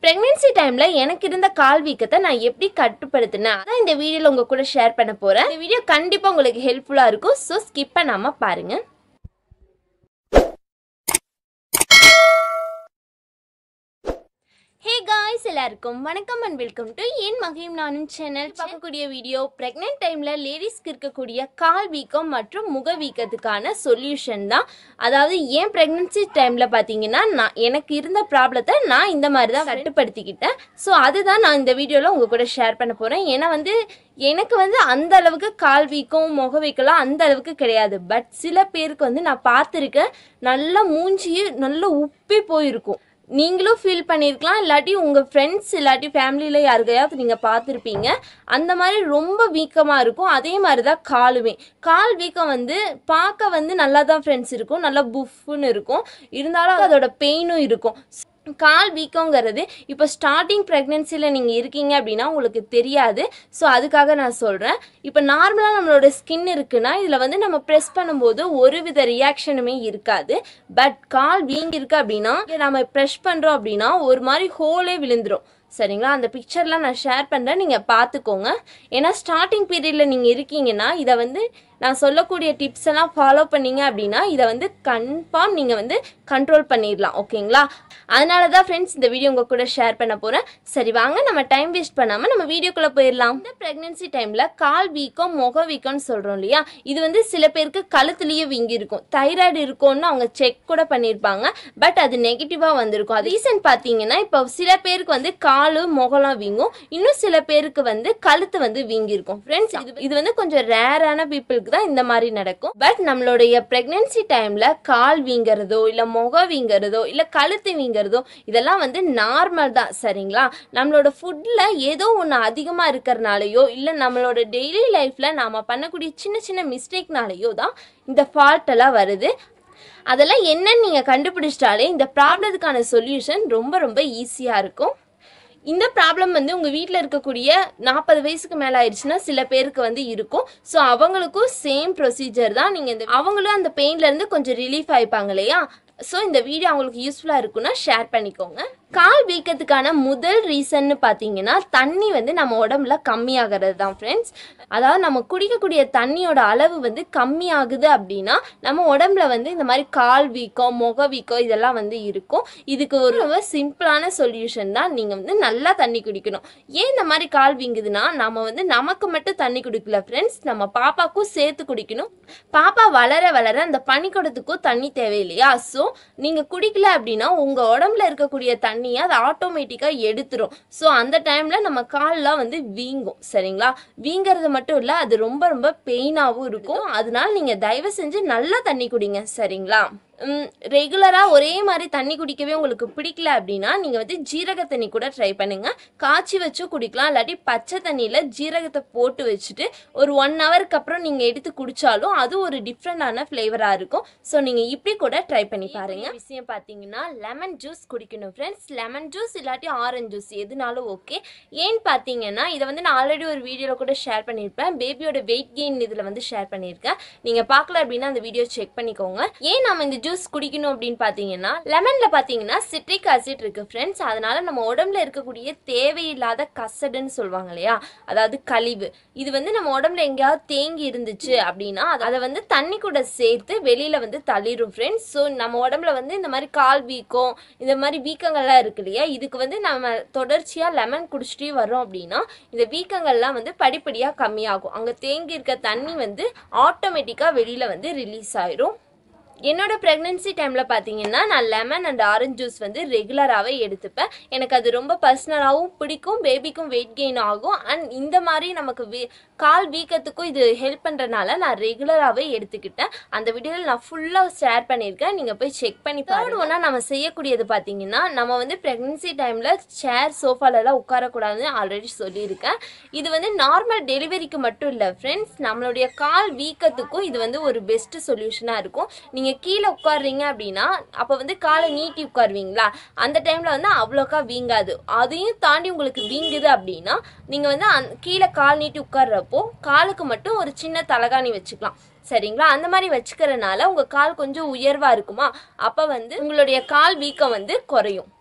pregnancy டைமில் எனக்கு இருந்த கால் வீக்கத்தை நான் எப்படி கட்டுப்படுத்தினேன் அதான் இந்த வீடியோவில் உங்கள் கூட ஷேர் பண்ண போகிறேன் இந்த வீடியோ கண்டிப்பாக உங்களுக்கு ஹெல்ப்ஃபுல்லாக இருக்கும் ஸோ ஸ்கிப் பண்ணாமல் பாருங்கள் ஹே காய்ஸ் எல்லாருக்கும் வணக்கம் அண்ட் வெல்கம் டு என் மகையும் நானும் சேனல் பார்க்கக்கூடிய வீடியோ ப்ரெக்னென்ட் டைமில் லேடிஸ்க்கு இருக்கக்கூடிய கால் வீக்கம் மற்றும் முக வீக்கத்துக்கான சொல்யூஷன் தான் அதாவது ஏன் ப்ரெக்னென்சி டைமில் பார்த்தீங்கன்னா நான் எனக்கு இருந்த ப்ராப்ளத்தை நான் இந்த மாதிரி தான் கட்டுப்படுத்திக்கிட்டேன் ஸோ அதுதான் நான் இந்த வீடியோவில் உங்கள் கூட ஷேர் பண்ண போகிறேன் ஏன்னா வந்து எனக்கு வந்து அந்த அளவுக்கு கால் வீக்கம் முக வீக்கம்லாம் அந்த அளவுக்கு கிடையாது பட் சில பேருக்கு வந்து நான் பார்த்துருக்கேன் நல்லா மூஞ்சி நல்லா உப்பி போயிருக்கும் நீங்களும் ஃபீல் பண்ணியிருக்கலாம் இல்லாட்டி உங்கள் ஃப்ரெண்ட்ஸ் இல்லாட்டி ஃபேமிலியில் யாருக்கையாவது நீங்கள் பார்த்துருப்பீங்க அந்த மாதிரி ரொம்ப வீக்கமாக இருக்கும் அதே மாதிரி தான் காலுமே கால் வீக்கம் வந்து பார்க்க வந்து நல்லா தான் ஃப்ரெண்ட்ஸ் இருக்கும் நல்லா புஃப்னு இருக்கும் இருந்தாலும் அதோட பெயினும் இருக்கும் கால் வீக்கங்கிறது இப்போ ஸ்டார்டிங் ப்ரெக்னென்சியில் நீங்கள் இருக்கீங்க அப்படின்னா உங்களுக்கு தெரியாது ஸோ அதுக்காக நான் சொல்கிறேன் இப்போ நார்மலாக நம்மளோட ஸ்கின் இருக்குன்னா இதில் வந்து நம்ம ப்ரெஸ் பண்ணும்போது ஒரு வித ரியாக்ஷனுமே இருக்காது பட் கால் வீங்கிருக்கு அப்படின்னா இங்க நம்ம ப்ரெஷ் பண்ணுறோம் அப்படின்னா ஒரு மாதிரி ஹோலே விழுந்துரும் சரிங்களா அந்த பிக்சர்லாம் நான் ஷேர் பண்ணுறேன் நீங்கள் பார்த்துக்கோங்க ஏன்னா ஸ்டார்டிங் பீரியடில் நீங்கள் இருக்கீங்கன்னா இதை வந்து நான் சொல்லக்கூடிய டிப்ஸ் எல்லாம் ஃபாலோ பண்ணீங்க அப்படின்னா இதை வந்து கன்ஃபார்ம் நீங்கள் வந்து கண்ட்ரோல் பண்ணிடலாம் ஓகேங்களா அதனால தான் ஃப்ரெண்ட்ஸ் இந்த வீடியோ உங்கள் கூட ஷேர் பண்ண போகிறேன் சரி வாங்க நம்ம டைம் வேஸ்ட் பண்ணாமல் நம்ம வீடியோக்குள்ளே போயிடலாம் இந்த ப்ரெக்னென்சி டைமில் கால் வீக்கம் முக வீக்கம்னு சொல்கிறோம் இல்லையா இது வந்து சில பேருக்கு கழுத்துலேயே வீங்கி இருக்கும் தைராய்டு இருக்கும்னு அவங்க செக் கூட பண்ணியிருப்பாங்க பட் அது நெகட்டிவாக வந்திருக்கும் அது ரீசன் பார்த்தீங்கன்னா இப்போ சில பேருக்கு வந்து காலு முகலாம் வீங்கும் இன்னும் சில பேருக்கு வந்து கழுத்து வந்து வீங்கி இருக்கும் ஃப்ரெண்ட்ஸ் இது இது வந்து கொஞ்சம் ரேரான பீப்புளுக்கு தான் இந்த மாதிரி நடக்கும் பட் நம்மளுடைய ப்ரெக்னென்சி டைமில் கால் வீங்கிறதோ இல்லை முகம் வீங்கிறதோ இல்லை கழுத்து வீங்கிறதோ இதெல்லாம் வந்து நார்மல் தான் சரிங்களா நம்மளோட ஃபுட்டில் ஏதோ ஒன்று அதிகமாக இருக்கிறனாலையோ இல்லை நம்மளோட டெய்லி லைஃப்பில் நாம் பண்ணக்கூடிய சின்ன சின்ன மிஸ்டேக்னாலேயோ தான் இந்த ஃபால்ட் எல்லாம் வருது அதெல்லாம் என்னன்னு நீங்கள் கண்டுபிடிச்சிட்டாலே இந்த ப்ராப்ளத்துக்கான சொல்யூஷன் ரொம்ப ரொம்ப ஈஸியாக இருக்கும் இந்த ப்ராப்ளம் வந்து உங்கள் வீட்டில் இருக்கக்கூடிய நாற்பது வயசுக்கு மேலே ஆயிடுச்சுன்னா சில பேருக்கு வந்து இருக்கும் ஸோ அவங்களுக்கும் சேம் ப்ரொசீஜர் தான் நீங்கள் இந்த அவங்களும் அந்த பெயின்லேருந்து கொஞ்சம் ரிலீஃப் ஆயிப்பாங்க இல்லையா ஸோ இந்த வீடியோ அவங்களுக்கு யூஸ்ஃபுல்லாக இருக்குன்னா ஷேர் பண்ணிக்கோங்க கால் வீக்கத்துக்கான முதல் ரீசன்னு பார்த்தீங்கன்னா தண்ணி வந்து நம்ம உடம்புல கம்மியாகிறது தான் ஃப்ரெண்ட்ஸ் அதாவது நம்ம குடிக்கக்கூடிய தண்ணியோட அளவு வந்து கம்மியாகுது அப்படின்னா நம்ம உடம்புல வந்து இந்த மாதிரி கால் வீக்கம் முக வீக்கம் இதெல்லாம் வந்து இருக்கும் இதுக்கு ஒரு ரொம்ப சிம்பிளான சொல்யூஷன் தான் நீங்கள் வந்து நல்லா தண்ணி குடிக்கணும் ஏன் இந்த மாதிரி கால் வீங்குதுன்னா நம்ம வந்து நமக்கு மட்டும் தண்ணி குடிக்கல ஃப்ரெண்ட்ஸ் நம்ம பாப்பாக்கும் சேர்த்து குடிக்கணும் பாப்பா வளர வளர அந்த பனிக்கூடத்துக்கும் தண்ணி தேவையில்லையா ஸோ நீங்கள் குடிக்கல அப்படின்னா உங்கள் உடம்புல இருக்கக்கூடிய தண்ணியை அது ஆட்டோமேட்டிக்காக எடுத்துரும் ஸோ அந்த டைமில் நம்ம கால்லாம் வந்து வீங்கும் சரிங்களா வீங்கிறது மட்டும் இல்லை அது ரொம்ப ரொம்ப பெயினாகவும் இருக்கும் அதனால நீங்கள் தயவு செஞ்சு நல்லா தண்ணி குடிங்க சரிங்களா ரெகுலராக ஒரே மாதிரி தண்ணி குடிக்கவே உங்களுக்கு பிடிக்கல அப்படின்னா நீங்கள் வந்து ஜீரக தண்ணி கூட ட்ரை பண்ணுங்க காய்ச்சி வச்சும் குடிக்கலாம் இல்லாட்டி பச்சை தண்ணியில் ஜீரகத்தை போட்டு வச்சுட்டு ஒரு ஒன் ஹவருக்கு அப்புறம் நீங்கள் எடுத்து குடித்தாலும் அது ஒரு டிஃப்ரெண்டான ஃப்ளேவராக இருக்கும் ஸோ நீங்கள் இப்படி கூட ட்ரை பண்ணி பாருங்க விஷயம் பார்த்தீங்கன்னா லெமன் ஜூஸ் குடிக்கணும் ஃப்ரெண்ட்ஸ் லெமன் ஜூஸ் இல்லாட்டி ஆரஞ்சு ஜூஸ் எதுனாலும் ஓகே ஏன்னு பார்த்தீங்கன்னா இதை வந்து நான் ஆல்ரெடி ஒரு வீடியோவில் கூட ஷேர் பண்ணியிருப்பேன் பேபியோட வெயிட் கெயின் இதில் வந்து ஷேர் பண்ணியிருக்கேன் நீங்கள் பார்க்கல அப்படின்னா அந்த வீடியோ செக் பண்ணிக்கோங்க ஏன் நம்ம இந்த ஜூஸ் குடிக்கணும் அப்படின்னு பார்த்தீங்கன்னா லெமனில் பார்த்தீங்கன்னா சிட்ரிக் ஆசிட் இருக்குது ஃப்ரெண்ட்ஸ் அதனால நம்ம உடம்புல இருக்கக்கூடிய தேவையில்லாத கசடுன்னு சொல்லுவாங்க இல்லையா அதாவது கழிவு இது வந்து நம்ம உடம்புல எங்கேயாவது தேங்கி இருந்துச்சு அப்படின்னா அது- அதை வந்து தண்ணி கூட சேர்த்து வெளியில் வந்து தள்ளிடும் ஃப்ரெண்ட்ஸ் ஸோ நம்ம உடம்புல வந்து இந்த மாதிரி கால் வீக்கம் இந்த மாதிரி வீக்கங்கள்லாம் இருக்கு இல்லையா இதுக்கு வந்து நம்ம தொடர்ச்சியாக லெமன் குடிச்சிட்டே வரோம் அப்படின்னா இந்த வீக்கங்கள்லாம் வந்து படிப்படியாக கம்மியாகும் அங்கே தேங்கி இருக்க தண்ணி வந்து ஆட்டோமேட்டிக்காக வெளியில் வந்து ரிலீஸ் ஆயிரும் என்னோட ப்ரெக்னென்சி டைமில் பார்த்தீங்கன்னா நான் லெமன் அண்ட் ஆரஞ்சு ஜூஸ் வந்து ரெகுலராகவே எடுத்துப்பேன் எனக்கு அது ரொம்ப பர்சனலாகவும் பிடிக்கும் பேபிக்கும் வெயிட் கெயின் ஆகும் அண்ட் இந்த மாதிரி நமக்கு வீ கால் வீக்கத்துக்கும் இது ஹெல்ப் பண்ணுறனால நான் ரெகுலராகவே எடுத்துக்கிட்டேன் அந்த வீடியோவில் நான் ஃபுல்லாக ஷேர் பண்ணியிருக்கேன் நீங்கள் போய் செக் பண்ணி பாருங்க ஒன்றா நம்ம செய்யக்கூடியது பார்த்தீங்கன்னா நம்ம வந்து ப்ரெக்னென்சி டைமில் சேர் சோஃபாலெல்லாம் உட்காரக்கூடாதுன்னு ஆல்ரெடி சொல்லியிருக்கேன் இது வந்து நார்மல் டெலிவரிக்கு மட்டும் இல்லை ஃப்ரெண்ட்ஸ் நம்மளுடைய கால் வீக்கத்துக்கும் இது வந்து ஒரு பெஸ்ட் சொல்யூஷனாக இருக்கும் நீங்கள் கீழே உட்காடுறீங்க அப்படின்னா அப்போ வந்து காலை நீட்டி உட்காருவீங்களா அந்த டைமில் வந்து அவ்வளோக்கா வீங்காது அதையும் தாண்டி உங்களுக்கு வீங்குது அப்படின்னா நீங்கள் வந்து அந் கீழே கால் நீட்டி உட்கார்றப்போ காலுக்கு மட்டும் ஒரு சின்ன தலகாணி வச்சுக்கலாம் சரிங்களா அந்த மாதிரி வச்சுக்கிறனால உங்கள் கால் கொஞ்சம் உயர்வாக இருக்குமா அப்போ வந்து உங்களுடைய கால் வீக்கம் வந்து குறையும்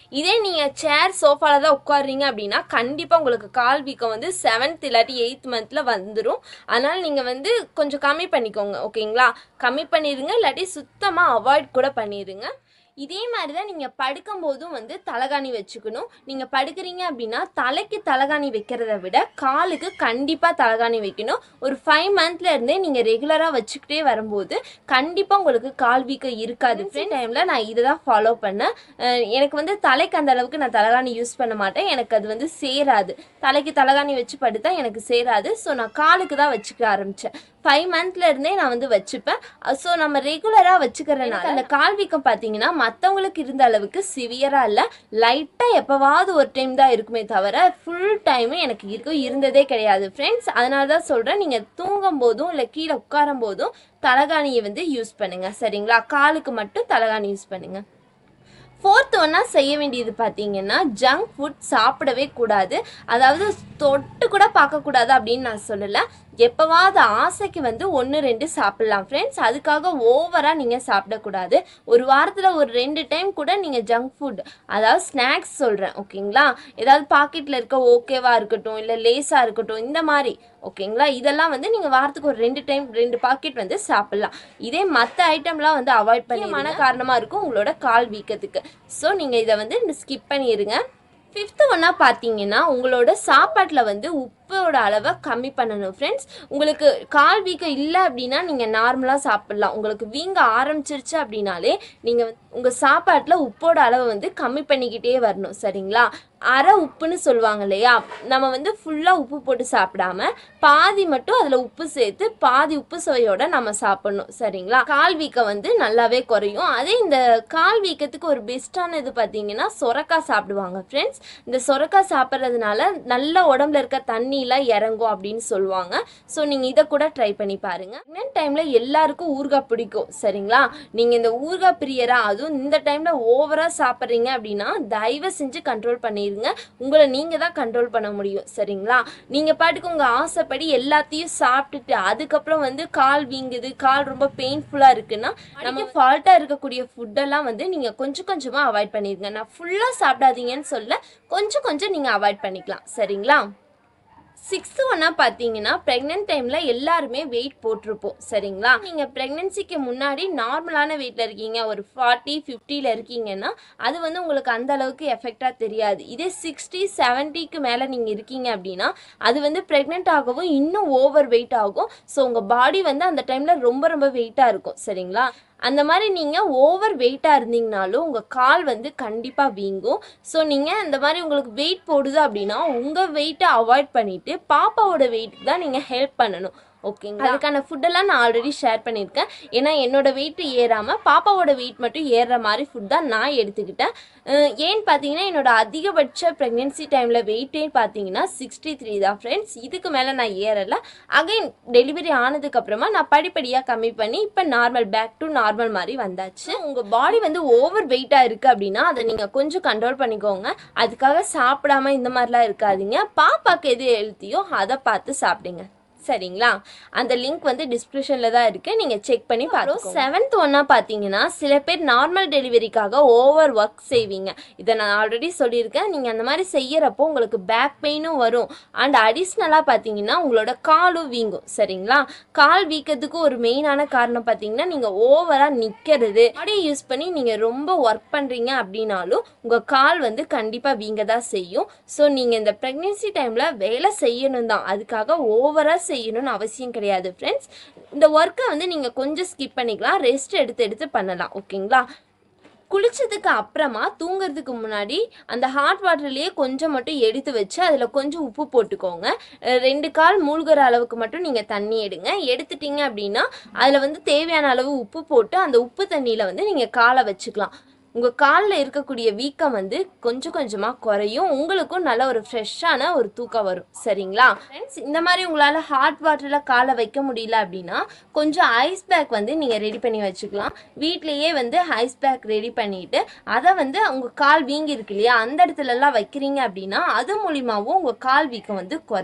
இதே நீங்கள் சேர் சோஃபாவில் தான் உட்காருறீங்க அப்படின்னா கண்டிப்பாக உங்களுக்கு கால் வீக்கம் வந்து செவன்த் இல்லாட்டி எயித் மந்தில் வந்துடும் அதனால் நீங்கள் வந்து கொஞ்சம் கம்மி பண்ணிக்கோங்க ஓகேங்களா கம்மி பண்ணிடுங்க இல்லாட்டி சுத்தமாக அவாய்ட் கூட பண்ணிடுங்க இதே மாதிரி தான் நீங்கள் படுக்கும்போதும் வந்து தலகாணி வச்சுக்கணும் நீங்கள் படுக்கிறீங்க அப்படின்னா தலைக்கு தலகாணி வைக்கிறத விட காலுக்கு கண்டிப்பாக தலகாணி வைக்கணும் ஒரு ஃபைவ் மந்த்ல இருந்தே நீங்கள் ரெகுலராக வச்சுக்கிட்டே வரும்போது கண்டிப்பாக உங்களுக்கு கால் வீக்கம் இருக்காது ஃப்ரெண்ட் டைமில் நான் இதை தான் ஃபாலோ பண்ணேன் அஹ் எனக்கு வந்து தலைக்கு அந்த அளவுக்கு நான் தலகாணி யூஸ் பண்ண மாட்டேன் எனக்கு அது வந்து சேராது தலைக்கு தலகாணி வச்சு படுத்தா எனக்கு சேராது ஸோ நான் காலுக்கு தான் வச்சுக்க ஆரம்பித்தேன் ஃபைவ் மந்த்ல இருந்தே நான் வந்து வச்சுப்பேன் ஸோ நம்ம ரெகுலராக வச்சுக்கிறனால அந்த கால் வீக்கம் பார்த்தீங்கன்னா மற்றவங்களுக்கு இருந்த அளவுக்கு சிவியராக இல்லை லைட்டாக எப்போவாவது ஒரு டைம் தான் இருக்குமே தவிர ஃபுல் டைமும் எனக்கு இருக்கும் இருந்ததே கிடையாது ஃப்ரெண்ட்ஸ் அதனால தான் சொல்கிறேன் நீங்கள் தூங்கும் போதும் இல்லை கீழே உட்காரும் போதும் தலகாணியை வந்து யூஸ் பண்ணுங்க சரிங்களா காலுக்கு மட்டும் தலகாணி யூஸ் பண்ணுங்க ஃபோர்த் ஒன்றா செய்ய வேண்டியது பார்த்தீங்கன்னா ஜங்க் ஃபுட் சாப்பிடவே கூடாது அதாவது தொட்டு கூட பார்க்கக்கூடாது அப்படின்னு நான் சொல்லலை எப்போவாவது ஆசைக்கு வந்து ஒன்று ரெண்டு சாப்பிட்லாம் ஃப்ரெண்ட்ஸ் அதுக்காக ஓவராக நீங்கள் சாப்பிடக்கூடாது ஒரு வாரத்தில் ஒரு ரெண்டு டைம் கூட நீங்கள் ஜங்க் ஃபுட் அதாவது ஸ்நாக்ஸ் சொல்கிறேன் ஓகேங்களா ஏதாவது பாக்கெட்டில் இருக்க ஓகேவா இருக்கட்டும் இல்லை லேஸாக இருக்கட்டும் இந்த மாதிரி ஓகேங்களா இதெல்லாம் வந்து நீங்கள் வாரத்துக்கு ஒரு ரெண்டு டைம் ரெண்டு பாக்கெட் வந்து சாப்பிட்லாம் இதே மற்ற ஐட்டம்லாம் வந்து அவாய்ட் பண்ணிமான காரணமாக இருக்கும் உங்களோட கால் வீக்கத்துக்கு ஸோ நீங்கள் இதை வந்து ஸ்கிப் பண்ணிடுங்க ஃபிஃப்த்து ஒன்றா பார்த்தீங்கன்னா உங்களோட சாப்பாட்டில் வந்து உப்போட அளவை கம்மி பண்ணணும் ஃப்ரெண்ட்ஸ் உங்களுக்கு கால் வீக்கம் இல்லை அப்படின்னா நீங்கள் நார்மலாக சாப்பிட்லாம் உங்களுக்கு வீங்க ஆரம்பிச்சிருச்சு அப்படின்னாலே நீங்கள் உங்கள் சாப்பாட்டில் உப்போட அளவை வந்து கம்மி பண்ணிக்கிட்டே வரணும் சரிங்களா அரை உப்புன்னு சொல்லுவாங்க இல்லையா நம்ம வந்து ஃபுல்லாக உப்பு போட்டு சாப்பிடாம பாதி மட்டும் அதில் உப்பு சேர்த்து பாதி உப்பு சுவையோட நம்ம சாப்பிடணும் சரிங்களா கால் வீக்கம் வந்து நல்லாவே குறையும் அதே இந்த கால் வீக்கத்துக்கு ஒரு பெஸ்ட்டான இது பார்த்தீங்கன்னா சொரக்காய் சாப்பிடுவாங்க ஃப்ரெண்ட்ஸ் இந்த சொரக்காய் சாப்பிட்றதுனால நல்ல உடம்புல இருக்க தண்ணியெலாம் இறங்கும் அப்படின்னு சொல்லுவாங்க ஸோ நீங்கள் இதை கூட ட்ரை பண்ணி பாருங்க இன்னும் டைமில் எல்லாருக்கும் ஊறுகாய் பிடிக்கும் சரிங்களா நீங்கள் இந்த ஊறுகாய் பிரியரா அதுவும் இந்த டைமில் ஓவராக சாப்பிட்றீங்க அப்படின்னா தயவு செஞ்சு கண்ட்ரோல் பண்ணிடுங்க உங்களை நீங்கள் தான் கண்ட்ரோல் பண்ண முடியும் சரிங்களா நீங்கள் பாட்டுக்கு உங்கள் ஆசைப்படி எல்லாத்தையும் சாப்பிட்டுட்டு அதுக்கப்புறம் வந்து கால் வீங்குது கால் ரொம்ப பெயின்ஃபுல்லாக இருக்குன்னா நம்ம ஃபால்ட்டாக இருக்கக்கூடிய ஃபுட்டெல்லாம் வந்து நீங்கள் கொஞ்சம் கொஞ்சமாக அவாய்ட் பண்ணிடுங்க நான் ஃபுல்லாக சாப்பிடாதீங்கன்னு சொல்ல கொஞ்சம் கொஞ்சம் நீங்கள் அவாய்ட் பண்ணிக்கலாம் சரிங்களா சிக்ஸ்த்து ஒன்றா பார்த்தீங்கன்னா ப்ரெக்னென்ட் டைமில் எல்லாருமே வெயிட் போட்டிருப்போம் சரிங்களா நீங்கள் ப்ரெக்னென்சிக்கு முன்னாடி நார்மலான வெயிட்டில் இருக்கீங்க ஒரு ஃபார்ட்டி ஃபிஃப்டியில் இருக்கீங்கன்னா அது வந்து உங்களுக்கு அந்த அளவுக்கு எஃபெக்டாக தெரியாது இதே சிக்ஸ்டி செவன்ட்டிக்கு மேலே நீங்கள் இருக்கீங்க அப்படின்னா அது வந்து ப்ரெக்னென்ட் ஆகவும் இன்னும் ஓவர் வெயிட் ஆகும் ஸோ உங்கள் பாடி வந்து அந்த டைமில் ரொம்ப ரொம்ப வெயிட்டாக இருக்கும் சரிங்களா அந்த மாதிரி நீங்கள் ஓவர் வெயிட்டாக இருந்தீங்கனாலும் உங்கள் கால் வந்து கண்டிப்பாக வீங்கும் ஸோ நீங்கள் இந்த மாதிரி உங்களுக்கு வெயிட் போடுது அப்படின்னா உங்கள் வெயிட்டை அவாய்ட் பண்ணிவிட்டு பாப்பாவோட வெயிட் தான் நீங்கள் ஹெல்ப் பண்ணணும் ஓகேங்களா அதுக்கான ஃபுட்டெல்லாம் நான் ஆல்ரெடி ஷேர் பண்ணியிருக்கேன் ஏன்னா என்னோட வெயிட் ஏறாமல் பாப்பாவோட வெயிட் மட்டும் ஏறுற மாதிரி ஃபுட் தான் நான் எடுத்துக்கிட்டேன் அஹ் ஏன்னு பார்த்தீங்கன்னா என்னோட அதிகபட்ச ப்ரெக்னென்சி டைமில் வெயிட்டே பார்த்தீங்கன்னா சிக்ஸ்டி த்ரீ தான் ஃப்ரெண்ட்ஸ் இதுக்கு மேலே நான் ஏறலை அகைன் டெலிவரி ஆனதுக்கப்புறமா நான் படிப்படியாக கம்மி பண்ணி இப்போ நார்மல் பேக் டு நார்மல் மாதிரி வந்தாச்சு உங்கள் பாடி வந்து ஓவர் வெயிட்டாக இருக்குது அப்படின்னா அதை நீங்கள் கொஞ்சம் கண்ட்ரோல் பண்ணிக்கோங்க அதுக்காக சாப்பிடாம இந்த மாதிரிலாம் இருக்காதீங்க பாப்பாக்கு எது ஹெல்த்தியோ அதை பார்த்து சாப்பிடுங்க சரிங்களா அந்த லிங்க் வந்து டிஸ்கிரிப்ஷனில் தான் இருக்குது நீங்கள் செக் பண்ணி பார்த்துக்கோங்க செவன்த் ஒன்றா பார்த்தீங்கன்னா சில பேர் நார்மல் டெலிவரிக்காக ஓவர் ஒர்க் செய்வீங்க இதை நான் ஆல்ரெடி சொல்லியிருக்கேன் நீங்கள் அந்த மாதிரி செய்யறப்போ உங்களுக்கு பேக் பெயினும் வரும் அண்ட் அடிஷ்னலாக பார்த்தீங்கன்னா உங்களோட காலும் வீங்கும் சரிங்களா கால் வீக்கத்துக்கு ஒரு மெயினான காரணம் பார்த்தீங்கன்னா நீங்கள் ஓவராக நிற்கிறது பாடியை யூஸ் பண்ணி நீங்கள் ரொம்ப ஒர்க் பண்ணுறீங்க அப்படின்னாலும் உங்கள் கால் வந்து கண்டிப்பாக வீங்க தான் செய்யும் ஸோ நீங்கள் இந்த ப்ரெக்னென்சி டைமில் வேலை செய்யணும் தான் அதுக்காக ஓவராக செய்யணும்னு அவசியம் கிடையாது ஃப்ரெண்ட்ஸ் இந்த ஒர்க்கை வந்து நீங்கள் கொஞ்சம் ஸ்கிப் பண்ணிக்கலாம் ரெஸ்ட் எடுத்து எடுத்து பண்ணலாம் ஓகேங்களா குளிச்சதுக்கு அப்புறமா தூங்குறதுக்கு முன்னாடி அந்த ஹாட் வாட்டர்லேயே கொஞ்சம் மட்டும் எடுத்து வச்சு அதில் கொஞ்சம் உப்பு போட்டுக்கோங்க அஹ் ரெண்டு கால் மூழ்கிற அளவுக்கு மட்டும் நீங்கள் தண்ணி எடுங்க எடுத்துட்டீங்க அப்படின்னா அதில் வந்து தேவையான அளவு உப்பு போட்டு அந்த உப்பு தண்ணியில் வந்து நீங்கள் காலை வச்சுக்கலாம் உங்கள் காலில் இருக்கக்கூடிய வீக்கம் வந்து கொஞ்சம் கொஞ்சமாக குறையும் உங்களுக்கும் நல்ல ஒரு ஃப்ரெஷ்ஷான ஒரு தூக்கம் வரும் சரிங்களா ஃப்ரெண்ட்ஸ் இந்த மாதிரி உங்களால் ஹாட் வாட்டரில் காலை வைக்க முடியல அப்படின்னா கொஞ்சம் ஐஸ் பேக் வந்து நீங்கள் ரெடி பண்ணி வச்சுக்கலாம் வீட்லேயே வந்து ஐஸ் பேக் ரெடி பண்ணிட்டு அதை வந்து உங்கள் கால் வீங்கி இருக்கு இல்லையா அந்த இடத்துலலாம் வைக்கிறீங்க அப்படின்னா அது மூலியமாகவும் உங்கள் கால் வீக்கம் வந்து குறையும்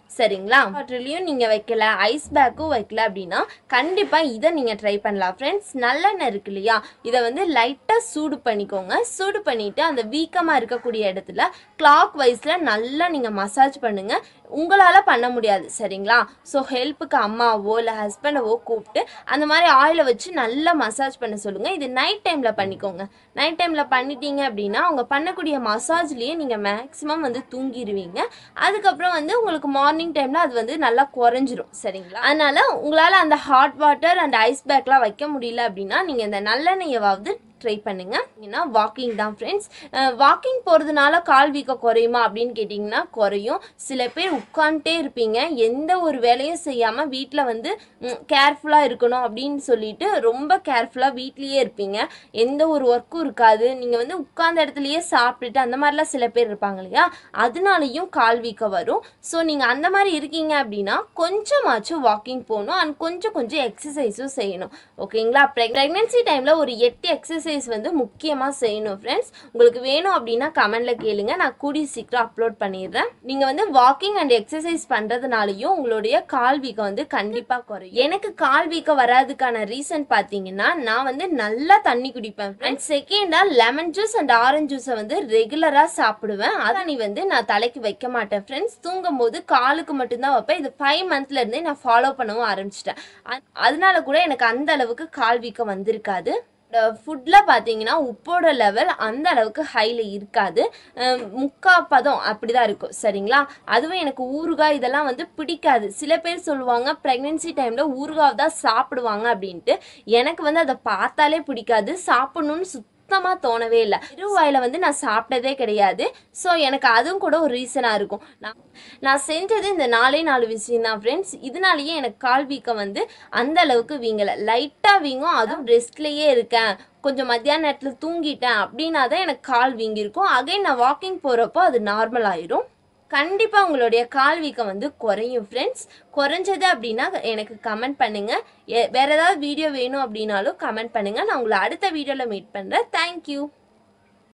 சரிங்களா வாட்டர்லையும் நீங்கள் வைக்கல ஐஸ் பேக்கும் வைக்கல அப்படின்னா கண்டிப்பாக இதை நீங்கள் ட்ரை பண்ணலாம் ஃப்ரெண்ட்ஸ் நல்லெண்ணெய் இருக்கு இல்லையா இதை வந்து லைட்டாக சூடு பண்ணிக்கோங்க சூடு பண்ணிவிட்டு அந்த வீக்கமாக இருக்கக்கூடிய இடத்துல கிளாக் வைஸில் நல்லா நீங்கள் மசாஜ் பண்ணுங்கள் உங்களால் பண்ண முடியாது சரிங்களா ஸோ ஹெல்ப்புக்கு அம்மாவோ இல்லை ஹஸ்பண்டவோ கூப்பிட்டு அந்த மாதிரி ஆயிலை வச்சு நல்லா மசாஜ் பண்ண சொல்லுங்கள் இது நைட் டைமில் பண்ணிக்கோங்க நைட் டைமில் பண்ணிட்டீங்க அப்படின்னா அவங்க பண்ணக்கூடிய மசாஜ்லேயே நீங்கள் மேக்ஸிமம் வந்து தூங்கிடுவீங்க அதுக்கப்புறம் வந்து உங்களுக்கு மார்னிங் டைமில் அது வந்து நல்லா குறைஞ்சிரும் சரிங்களா அதனால உங்களால் அந்த ஹாட் வாட்டர் அண்ட் ஐஸ் பேக்லாம் வைக்க முடியல அப்படின்னா நீங்கள் இந்த நல்லெண்ணெயவாவது ட்ரை பண்ணுங்க ஏன்னா வாக்கிங் தான் ஃப்ரெண்ட்ஸ் வாக்கிங் போகிறதுனால கால் வீக்கம் குறையுமா அப்படின்னு கேட்டிங்கன்னா குறையும் சில பேர் உட்காந்துட்டே இருப்பீங்க எந்த ஒரு வேலையும் செய்யாமல் வீட்டில் வந்து கேர்ஃபுல்லாக இருக்கணும் அப்படின்னு சொல்லிட்டு ரொம்ப கேர்ஃபுல்லாக வீட்லேயே இருப்பீங்க எந்த ஒரு ஒர்க்கும் இருக்காது நீங்கள் வந்து உட்கார்ந்த இடத்துலையே சாப்பிட்டுட்டு அந்த மாதிரிலாம் சில பேர் இருப்பாங்க இல்லையா அதனாலையும் கால் வீக்கம் வரும் ஸோ நீங்கள் அந்த மாதிரி இருக்கீங்க அப்படின்னா கொஞ்சமாச்சும் வாக்கிங் போகணும் அண்ட் கொஞ்சம் கொஞ்சம் எக்ஸசைஸும் செய்யணும் ஓகேங்களா ப்ரெக்னென்சி டைமில் ஒரு எட்டு எக்ஸசைஸ் வந்து முக்கியமாக செய்யணும் ஃப்ரெண்ட்ஸ் உங்களுக்கு வேணும் அப்படின்னா கமெண்டில் கேளுங்க நான் கூடிய சீக்கிரம் அப்லோட் பண்ணிடுறேன் நீங்கள் வந்து வாக்கிங் அண்ட் எக்ஸசைஸ் பண்ணுறதுனாலையும் உங்களுடைய கால் வீக்கம் வந்து கண்டிப்பாக குறையும் எனக்கு கால் வீக்கம் வராதுக்கான ரீசன் பார்த்தீங்கன்னா நான் வந்து நல்லா தண்ணி குடிப்பேன் அண்ட் செகண்டாக லெமன் ஜூஸ் அண்ட் ஆரஞ்சு ஜூஸை வந்து ரெகுலராக சாப்பிடுவேன் அதான் நீ வந்து நான் தலைக்கு வைக்க மாட்டேன் ஃப்ரெண்ட்ஸ் தூங்கும் போது காலுக்கு மட்டும்தான் வைப்பேன் இது ஃபைவ் மந்த்ல இருந்தே நான் ஃபாலோ பண்ணவும் ஆரம்பிச்சிட்டேன் அ- அதனால கூட எனக்கு அந்த அளவுக்கு கால் வீக்கம் வந்திருக்காது ஃபுட்டில் பார்த்தீங்கன்னா உப்போட லெவல் அந்த அளவுக்கு ஹையில் இருக்காது அஹ் முக்கா பதம் அப்படி தான் இருக்கும் சரிங்களா அதுவும் எனக்கு ஊறுகாய் இதெல்லாம் வந்து பிடிக்காது சில பேர் சொல்லுவாங்க ப்ரெக்னென்சி டைமில் ஊறுகாய் தான் சாப்பிடுவாங்க அப்படின்ட்டு எனக்கு வந்து அதை பார்த்தாலே பிடிக்காது சாப்பிடணும்னு சுத்தமாக தோணவே இல்லை இருவாயில் வந்து நான் சாப்பிட்டதே கிடையாது ஸோ எனக்கு அதுவும் கூட ஒரு ரீசனாக இருக்கும் நான் நான் செஞ்சது இந்த நாலே நாலு விஷயம் தான் ஃப்ரெண்ட்ஸ் இதனாலேயே எனக்கு கால் வீக்கம் வந்து அந்த அளவுக்கு வீங்கலை லைட்டாக வீங்கும் அதுவும் ரெஸ்ட்லேயே இருக்கேன் கொஞ்சம் மத்தியான நேரத்தில் தூங்கிட்டேன் அப்படின்னா தான் எனக்கு கால் வீங்கியிருக்கும் அகைன் நான் வாக்கிங் போகிறப்போ அது நார்மல் ஆயிரும் கண்டிப்பாக உங்களுடைய கால் வீக்கம் வந்து குறையும் ஃப்ரெண்ட்ஸ் குறைஞ்சது அப்படின்னா எனக்கு கமெண்ட் பண்ணுங்கள் வேறு ஏதாவது வீடியோ வேணும் அப்படின்னாலும் கமெண்ட் பண்ணுங்கள் நான் உங்களை அடுத்த வீடியோவில் மீட் பண்ணுறேன் தேங்க்யூ